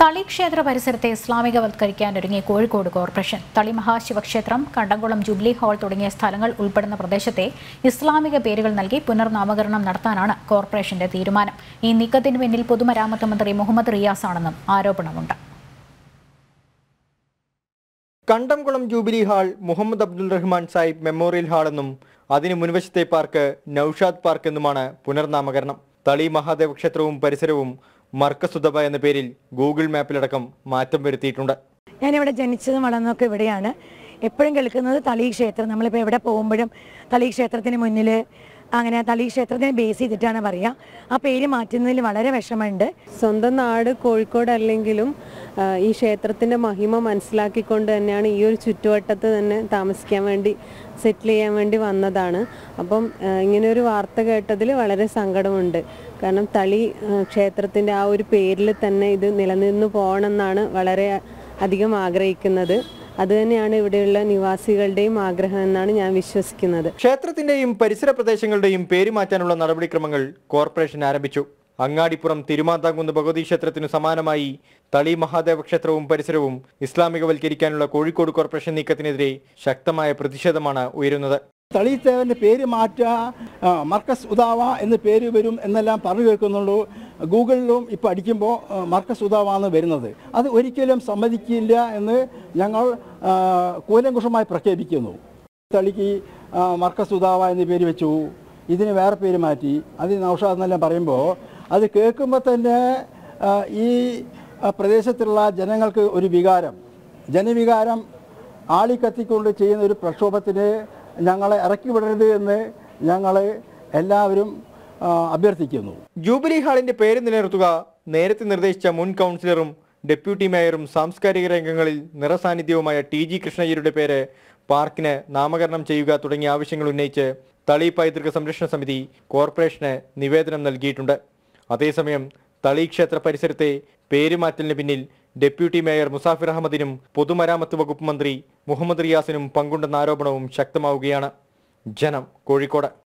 തളി ക്ഷേത്ര പരിസരത്തെ ഇസ്ലാമികവൽക്കരിക്കാനൊരുങ്ങി കോഴിക്കോട് കോർപ്പറേഷൻ തളി മഹാശിവക്ഷേത്രം കണ്ടംകുളം ജൂബിലി ഹാൾ തുടങ്ങിയ സ്ഥലങ്ങൾ ഉൾപ്പെടുന്ന പ്രദേശത്തെ ഇസ്ലാമിക പേരുകൾ നൽകി പുനർനാമകരണം നടത്താനാണ് കോർപ്പറേഷന്റെ തീരുമാനം ഈ നീക്കത്തിന് പിന്നിൽ പൊതുമരാമത്ത് മന്ത്രി മുഹമ്മദ് റിയാസ് ആണെന്നും ആരോപണമുണ്ട് Kandamkulam jubilee hall Muhammad Abdul Rahman Sahib memorial hall എന്നും അതിന് മുൻവശത്തെ പാർക്ക് നൌഷാദ് പാർക്ക് എന്നുമാണ് പുനർനാമകരണം തളി മഹാദേവ ക്ഷേത്രവും പരിസരവും മർക്കസുദബ എന്ന പേരിൽ ഗൂഗിൾ മാപ്പിലടക്കം മാറ്റം വരുത്തിയിട്ടുണ്ട് ഞാനിവിടെ ജനിച്ചതും വളർന്നതൊക്കെ ഇവിടെയാണ് എപ്പോഴും കേൾക്കുന്നത് തളി ക്ഷേത്രം നമ്മളിപ്പോൾ എവിടെ പോകുമ്പോഴും തളി ക്ഷേത്രത്തിന് മുന്നിൽ അങ്ങനെ തളി ക്ഷേത്രത്തിനെ ബേസ് ചെയ്തിട്ടാണ് പറയുക ആ പേര് മാറ്റുന്നതിൽ വളരെ വിഷമമുണ്ട് സ്വന്തം നാട് കോഴിക്കോട് അല്ലെങ്കിലും ആ, ഈ ക്ഷേത്രത്തിൻ്റെ മഹിമ മനസ്സിലാക്കിക്കൊണ്ട് തന്നെയാണ് ഈ ഒരു ചുറ്റുവട്ടത്ത് തന്നെ താമസിക്കാൻ വേണ്ടി സെറ്റിൽ ചെയ്യാൻ വേണ്ടി വന്നതാണ് അപ്പം ആ, ഇങ്ങനെ ഒരു വാർത്ത കേട്ടതിൽ വളരെ സങ്കടമുണ്ട് കാരണം തളി ക്ഷേത്രത്തിൻ്റെ ആ ഒരു പേരിൽ തന്നെ ഇത് നിലനിന്ന് പോകണമെന്നാണ് വളരെ അധികം ആഗ്രഹിക്കുന്നത് അതുതന്നെയാണ് ഇവിടെയുള്ള നിവാസികളുടെയും ആഗ്രഹം എന്നാണ് ഞാൻ വിശ്വസിക്കുന്നത് ക്ഷേത്രത്തിന്റെയും പരിസര പ്രദേശങ്ങളുടെയും പേര് മാറ്റാനുള്ള നടപടിക്രമങ്ങൾ കോർപ്പറേഷൻ ആരംഭിച്ചു അങ്ങാടിപ്പുറം തിരുമാന്താംകുന്ന് ഭഗവതി ക്ഷേത്രത്തിനു സമാനമായി തളി മഹാദേവ ക്ഷേത്രവും പരിസരവും ഇസ്ലാമികവൽക്കരിക്കാനുള്ള കോഴിക്കോട് കോർപ്പറേഷൻ നീക്കത്തിനെതിരെ ശക്തമായ പ്രതിഷേധമാണ് ഉയരുന്നത് തളിത്തേവൻ്റെ പേര് മാറ്റുക ആ, മർക്കസ് ഉദാവ എന്ന് പേര് വരും എന്നെല്ലാം പറഞ്ഞു കേൾക്കുന്നുള്ളൂ ഗൂഗിളിലും ഇപ്പോൾ അടിക്കുമ്പോൾ ആ, മർക്കസ് ഉദാവ എന്ന് വരുന്നത് അത് ഒരിക്കലും സമ്മതിക്കില്ല എന്ന് ഞങ്ങൾ ആ, കൂലങ്കുഷമായി പ്രഖ്യാപിക്കുന്നു തളിക്ക് ആ, മർക്കസ് ഉദാവ എന്ന് പേര് വെച്ചു ഇതിന് വേറെ പേര് മാറ്റി അത് നൗഷാദ് എന്നെല്ലാം പറയുമ്പോൾ അത് കേൾക്കുമ്പോൾ തന്നെ ആ, ഈ ആ, പ്രദേശത്തുള്ള ജനങ്ങൾക്ക് ഒരു വികാരം ജനവികാരം ആളിക്കത്തിക്കൊണ്ട് ചെയ്യുന്ന ഒരു പ്രക്ഷോഭത്തിന് ഞങ്ങളെ ഇറക്കി വിടരുത് എന്ന് ഞങ്ങൾ എല്ലാവരും ആ, അഭ്യർത്ഥിക്കുന്നു ജൂബിലി ഹാളിന്റെ പേര് നിലനിർത്തുക നേരത്തെ നിർദ്ദേശിച്ച മുൻ കൗൺസിലറും ഡെപ്യൂട്ടി മേയറും സാംസ്കാരിക രംഗങ്ങളിൽ നിറസാന്നിധ്യവുമായ ടി ജി കൃഷ്ണയ്യരുടെ പേര് പാർക്കിന് നാമകരണം ചെയ്യുക തുടങ്ങിയ ആവശ്യങ്ങൾ ഉന്നയിച്ച് തളി പൈതൃക സംരക്ഷണ സമിതി കോർപ്പറേഷന് നിവേദനം നൽകിയിട്ടുണ്ട് അതേസമയം തളി ക്ഷേത്ര പരിസരത്തെ പേരുമാറ്റലിന് പിന്നിൽ ഡെപ്യൂട്ടി മേയർ മുസാഫിർ അഹമ്മദിനും പൊതുമരാമത്ത് വകുപ്പ് മന്ത്രി മുഹമ്മദ് റിയാസിനും പങ്കുണ്ടെന്ന ആരോപണവും ശക്തമാവുകയാണ് ജനം കോഴിക്കോട്